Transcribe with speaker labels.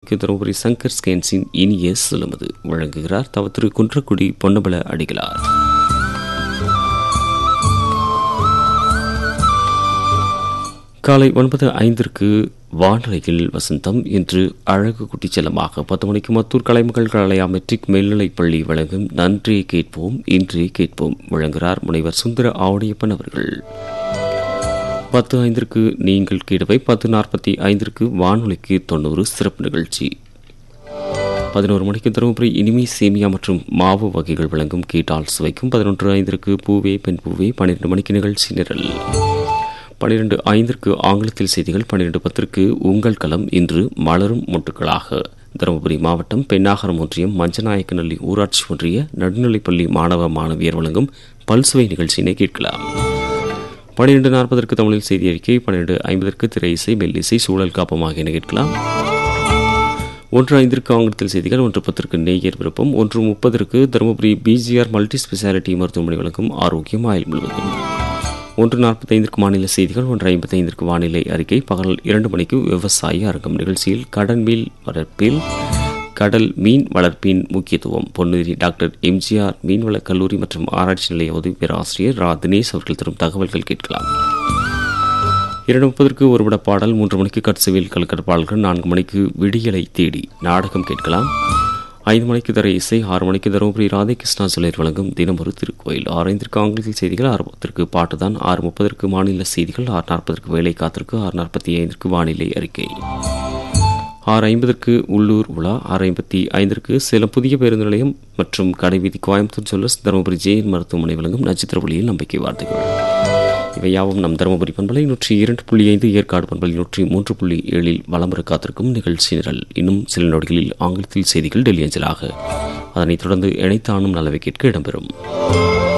Speaker 1: மணிக்கு தருமபுரி சங்கர் ஸ்கேன்ஸின் இனிய சுலமது வழங்குகிறார் தவ திரு குன்றக்குடி பொன்னபல அடிகளார் காலை ஒன்பது ஐந்திற்கு வானொலியில் வசந்தம் இன்று அழகு குட்டிச் செல்லமாக பத்து மணிக்கு மத்தூர் கலைமகள் கலையா மெட்ரிக் மேல்நிலைப் பள்ளி வழங்கும் நன்றி கேட்போம் இன்றே கேட்போம் வழங்குகிறார் முனைவர் சுந்தர ஆவணியப்பன் அவர்கள் பத்து ஐந்திற்கு நீங்கள் கேடவை பத்து நாற்பத்தி ஐந்திற்கு வானொலிக்கு தொண்ணூறு சிறப்பு நிகழ்ச்சி பதினோரு மணிக்கு தருமபுரி இனிமை சேமியா மற்றும் மாவு வகைகள் வழங்கும் கேட்டால் சுவைக்கும் பதினொன்று ஐந்திற்கு பூவே பெண் பூவே பன்னிரண்டு மணிக்கு நிகழ்ச்சி நிரல் பன்னிரண்டு ஐந்திற்கு ஆங்கிலத்தில் செய்திகள் பன்னிரண்டு பத்திற்கு உங்கள் களம் இன்று மலரும் மொட்டுக்களாக தருமபுரி மாவட்டம் பெண்ணாகரம் ஒன்றியம் மஞ்சநாயக்கநல்லி ஊராட்சி ஒன்றிய நடுநிலைப்பள்ளி மாணவ மாணவியர் வழங்கும் பல்சுவை நிகழ்ச்சியினை கேட்கலாம் பன்னிரண்டு நாற்பதற்கு தமிழில் செய்தி அறிக்கை பன்னிரண்டு ஐம்பதற்கு திரை இசை மெல்லிசை சூழல் காப்பம் ஆகியன கேட்கலாம் ஒன்று ஐந்திற்கு ஆங்கிலத்தில் செய்திகள் ஒன்று பத்திற்கு நேயர் விருப்பம் ஒன்று முப்பதற்கு தருமபுரி பிஜிஆர் மல்டி ஸ்பெஷாலிட்டி மருத்துவமனை வழங்கும் ஆரோக்கியம் ஆயுள் முழுவதும் ஒன்று நாற்பத்தைந்திற்கு மாநில செய்திகள் ஒன்று ஐம்பத்தைந்திற்கு வானிலை அறிக்கை பகல் இரண்டு மணிக்கு விவசாய அரங்கம் நிகழ்ச்சியில் கடல் மீன் வளர்ப்பில் கடல் மீன் வளர்ப்பின் முக்கியத்துவம் பொன்னுரி டாக்டர் எம்ஜிஆர் மீன்வள கல்லூரி மற்றும் ஆராய்ச்சி நிலைய உதவி பேராசிரியர் ரா தினேஷ் அவர்கள் தரும் தகவல்கள் கேட்கலாம் இரண்டு முப்பதற்கு ஒருவிட பாடல் மூன்று மணிக்கு கட்சுவில் கலக்கர் பாடல்கள் நான்கு மணிக்கு விடியலை தேடி நாடகம் கேட்கலாம் ஐந்து மணிக்கு தர இசை ஆறு மணிக்கு தருமபுரி ராதேகிருஷ்ணா சிலையர் வழங்கும் தினம் ஒரு திருக்கோயில் ஆறு ஐந்திற்கு ஆங்கிலத்தில் செய்திகள் ஆறு பத்திற்கு பாட்டுதான் ஆறு முப்பதற்கு மாநில செய்திகள் ஆறு நாற்பதற்கு வேலை காத்திற்கு ஆறு நாற்பத்தி ஐந்திற்கு வானிலை அறிக்கை ஆறு ஐம்பதற்கு உள்ளூர் உலா ஆறு ஐம்பத்தி ஐந்திற்கு சேலம் புதிய பேருந்து நிலையம் மற்றும் கடைவீதி கோயம்புத்தூர் ஜுவல்லர்ஸ் தருமபுரி ஜெயின் மருத்துவமனை வழங்கும் நட்சத்திர ஒளியில் நம்பிக்கை வார்த்தைகள் இவை யாவும் நம் தருமபுரி பண்பலை நூற்றி இரண்டு புள்ளி ஐந்து ஏற்காடு பண்பலை நூற்றி மூன்று புள்ளி ஏழில் வளம்பர காத்திருக்கும் நிகழ்ச்சி நிரல் இன்னும் சில நொடிகளில் ஆங்கிலத்தில் செய்திகள் டெல்லி அஞ்சலாக அதனைத் தொடர்ந்து இணைத்தானும் நலவை கேட்க இடம்பெறும்